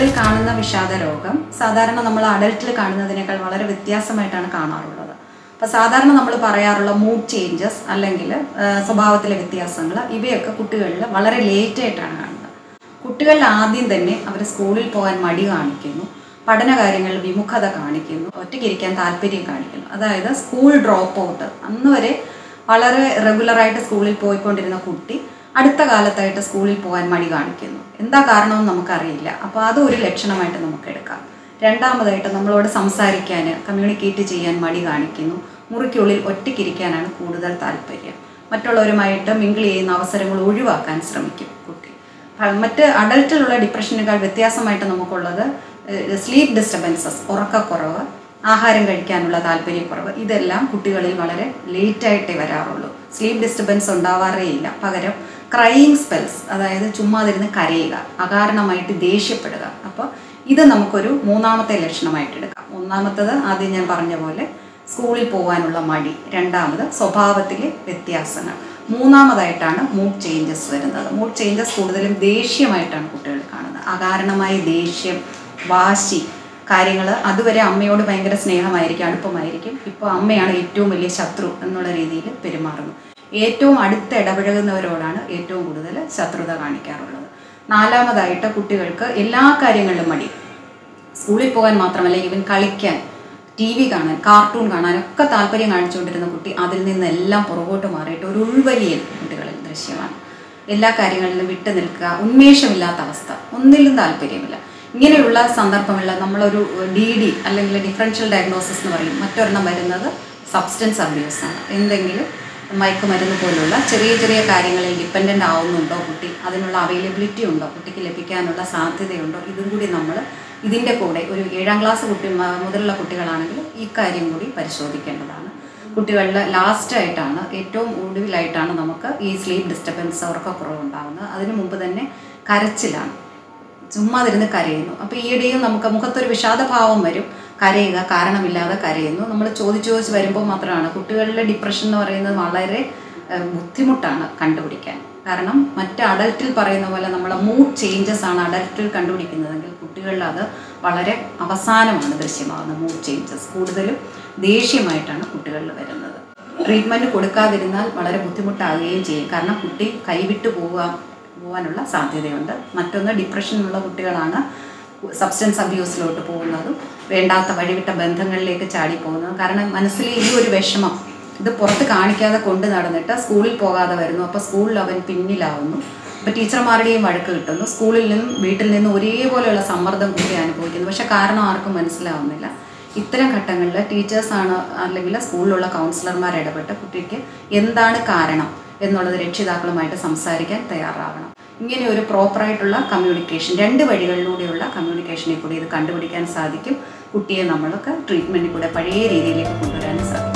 കുട്ടികളിൽ കാണുന്ന വിഷാദ രോഗം സാധാരണ നമ്മൾ അഡൽട്ടിൽ കാണുന്നതിനേക്കാൾ വളരെ വ്യത്യാസമായിട്ടാണ് കാണാറുള്ളത് അപ്പോൾ സാധാരണ നമ്മൾ പറയാറുള്ള മൂഡ് ചേഞ്ചസ് അല്ലെങ്കിൽ സ്വഭാവത്തിലെ വ്യത്യാസങ്ങൾ ഇവയൊക്കെ കുട്ടികളിൽ വളരെ ലേറ്റ് ആയിട്ടാണ് കാണുന്നത് കുട്ടികളിൽ ആദ്യം തന്നെ അവർ സ്കൂളിൽ പോകാൻ മടി കാണിക്കുന്നു പഠന കാര്യങ്ങളിൽ വിമുഖത കാണിക്കുന്നു ഒറ്റയ്ക്കിരിക്കാൻ താല്പര്യം കാണിക്കുന്നു അതായത് സ്കൂൾ ഡ്രോപ്പ് ഔട്ട് അന്ന് വരെ വളരെ റെഗുലറായിട്ട് സ്കൂളിൽ പോയിക്കൊണ്ടിരുന്ന കുട്ടി അടുത്ത കാലത്തായിട്ട് സ്കൂളിൽ പോകാൻ മടി കാണിക്കുന്നു എന്താ കാരണമെന്ന് നമുക്കറിയില്ല അപ്പോൾ അത് ഒരു ലക്ഷണമായിട്ട് നമുക്ക് എടുക്കാം രണ്ടാമതായിട്ട് നമ്മളോട് സംസാരിക്കാൻ കമ്മ്യൂണിക്കേറ്റ് ചെയ്യാൻ മടി കാണിക്കുന്നു മുറിക്കുള്ളിൽ ഒറ്റയ്ക്കിരിക്കാനാണ് കൂടുതൽ താല്പര്യം മറ്റുള്ളവരുമായിട്ട് മിങ്കിൾ ചെയ്യുന്ന അവസരങ്ങൾ ഒഴിവാക്കാൻ ശ്രമിക്കും കുട്ടി പ- മറ്റ് അഡൽട്ടിലുള്ള ഡിപ്രഷനേക്കാൾ വ്യത്യാസമായിട്ട് നമുക്കുള്ളത് സ്ലീപ്പ് ഡിസ്റ്റർബൻസസ് ഉറക്കക്കുറവ് ആഹാരം കഴിക്കാനുള്ള താല്പര്യക്കുറവ് ഇതെല്ലാം കുട്ടികളിൽ വളരെ ലേറ്റായിട്ടേ വരാറുള്ളൂ സ്ലീപ്പ് ഡിസ്റ്റർബൻസ് ഉണ്ടാവാറേ ഇല്ല പകരം ക്രൈയിങ് സ്പെൽസ് അതായത് ചുമ്മാതിരുന്ന് കരയുക അകാരണമായിട്ട് ദേഷ്യപ്പെടുക അപ്പോൾ ഇത് നമുക്കൊരു മൂന്നാമത്തെ ലക്ഷണമായിട്ട് എടുക്കാം ഒന്നാമത്തത് ആദ്യം ഞാൻ പറഞ്ഞ പോലെ സ്കൂളിൽ പോകാനുള്ള മടി രണ്ടാമത് സ്വഭാവത്തിലെ വ്യത്യാസങ്ങൾ മൂന്നാമതായിട്ടാണ് മൂഡ് ചേഞ്ചസ് വരുന്നത് മൂഡ് ചേഞ്ചസ് കൂടുതലും ദേഷ്യമായിട്ടാണ് കുട്ടികൾ കാണുന്നത് അകാരണമായ ദേഷ്യം വാശി കാര്യങ്ങൾ അതുവരെ അമ്മയോട് ഭയങ്കര സ്നേഹമായിരിക്കും അടുപ്പമായിരിക്കും ഇപ്പോൾ അമ്മയാണ് ഏറ്റവും വലിയ ശത്രു എന്നുള്ള രീതിയിൽ പെരുമാറുന്നു ഏറ്റവും അടുത്ത് ഇടപഴകുന്നവരോടാണ് ഏറ്റവും കൂടുതൽ ശത്രുത കാണിക്കാറുള്ളത് നാലാമതായിട്ട് കുട്ടികൾക്ക് എല്ലാ കാര്യങ്ങളിലും മടി സ്കൂളിൽ പോകാൻ മാത്രമല്ല ഈവൻ കളിക്കാൻ ടി വി കാണാൻ കാർട്ടൂൺ കാണാൻ ഒക്കെ താല്പര്യം കാണിച്ചുകൊണ്ടിരുന്ന കുട്ടി അതിൽ നിന്നെല്ലാം പുറകോട്ട് മാറിയിട്ട് ഒരു ഉൾവലിയൽ കുട്ടികളിൽ ദൃശ്യമാണ് എല്ലാ കാര്യങ്ങളിലും വിട്ടു നിൽക്കുക ഉന്മേഷമില്ലാത്ത അവസ്ഥ ഒന്നിലും താല്പര്യമില്ല ഇങ്ങനെയുള്ള സന്ദർഭങ്ങളിൽ നമ്മളൊരു ഡി ഡി അല്ലെങ്കിൽ ഡിഫറൻഷ്യൽ ഡയഗ്നോസിസ് എന്ന് പറയും മറ്റൊരെണ്ണം വരുന്നത് സബ്സ്റ്റൻസ് അബ്യൂസ് ആണ് എന്തെങ്കിലും മയക്കുമരുന്ന് പോലുള്ള ചെറിയ ചെറിയ കാര്യങ്ങളിൽ ഡിപ്പെൻഡൻ്റ് ആവുന്നുണ്ടോ കുട്ടി അതിനുള്ള അവൈലബിലിറ്റി ഉണ്ടോ കുട്ടിക്ക് ലഭിക്കാനുള്ള സാധ്യതയുണ്ടോ ഇതും കൂടി നമ്മൾ ഇതിൻ്റെ കൂടെ ഒരു ഏഴാം ക്ലാസ് കുട്ടി മ- മുതലുള്ള കുട്ടികളാണെങ്കിൽ ഈ കാര്യം കൂടി പരിശോധിക്കേണ്ടതാണ് കുട്ടികളിൽ ലാസ്റ്റായിട്ടാണ് ഏറ്റവും ഒടുവിലായിട്ടാണ് നമുക്ക് ഈ സ്ലീപ്പ് ഡിസ്റ്റർബൻസ് ഉറക്കക്കുറവ് ഉണ്ടാകുന്നത് അതിനു മുമ്പ് തന്നെ കരച്ചിലാണ് ചുമ്മാതിരുന്ന് കരയുന്നു അപ്പോൾ ഈയിടെയും നമുക്ക് മുഖത്തൊരു വിഷാദഭാവം വരും കരയുക കാരണമില്ലാതെ കരയുന്നു നമ്മൾ ചോദിച്ചു ചോദിച്ച് വരുമ്പോൾ മാത്രമാണ് കുട്ടികളിലെ ഡിപ്രഷൻ എന്ന് പറയുന്നത് വളരെ ഏഹ്, ബുദ്ധിമുട്ടാണ് കണ്ടുപിടിക്കാൻ കാരണം മറ്റ് അഡൽട്ടിൽ പറയുന്ന പോലെ നമ്മളെ മൂഡ് ചേഞ്ചസ് ആണ് അഡൽട്ടിൽ കണ്ടുപിടിക്കുന്നതെങ്കിൽ കുട്ടികളിൽ അത് വളരെ അവസാനമാണ് ദൃശ്യമാകുന്നത് മൂഡ് ചേഞ്ചസ് കൂടുതലും ദേഷ്യമായിട്ടാണ് കുട്ടികളിൽ വരുന്നത് ട്രീറ്റ്മെൻറ്റ് കൊടുക്കാതിരുന്നാൽ വളരെ ബുദ്ധിമുട്ടാകുകയും ചെയ്യും കാരണം കുട്ടി കൈവിട്ടു പോവുക പോകാനുള്ള സാധ്യതയുണ്ട് മറ്റൊന്ന് ഡിപ്രഷനുള്ള കുട്ടികളാണ് സബ്സ്റ്റൻസ് അബ്യൂസിലോട്ട് പോകുന്നതും വേണ്ടാത്ത വഴിവിട്ട ബന്ധങ്ങളിലേക്ക് ചാടി പോകുന്നതും കാരണം മനസ്സിൽ ഈ ഒരു വിഷമം ഇത് പുറത്ത് കാണിക്കാതെ കൊണ്ട് നടന്നിട്ട് സ്കൂളിൽ പോകാതെ വരുന്നു അപ്പോൾ സ്കൂളിൽ അവൻ പിന്നിലാവുന്നു അപ്പോൾ ടീച്ചർമാരുടെയും വഴക്ക് കിട്ടുന്നു സ്കൂളിൽ നിന്നും വീട്ടിൽ നിന്നും ഒരേപോലെയുള്ള സമ്മർദ്ദം കുട്ടി അനുഭവിക്കുന്നു പക്ഷെ കാരണം ആർക്കും മനസ്സിലാവുന്നില്ല ഇത്തരം ഘട്ടങ്ങളിൽ ടീച്ചേഴ്സാണ് അല്ലെങ്കിൽ സ്കൂളിലുള്ള കൗൺസിലർമാർ ഇടപെട്ട് കുട്ടിക്ക് എന്താണ് കാരണം എന്നുള്ളത് രക്ഷിതാക്കളുമായിട്ട് സംസാരിക്കാൻ തയ്യാറാവണം ഇങ്ങനെ ഒരു പ്രോപ്പറായിട്ടുള്ള കമ്മ്യൂണിക്കേഷൻ രണ്ട് വഴികളിലൂടെയുള്ള കമ്മ്യൂണിക്കേഷനെ കൂടി ഇത് കണ്ടുപിടിക്കാൻ സാധിക്കും കുട്ടിയെ നമ്മൾക്ക് ട്രീറ്റ്മെൻറ്റിൽ കൂടെ പഴയ രീതിയിലേക്ക് കൊണ്ടുവരാൻ സാധിക്കും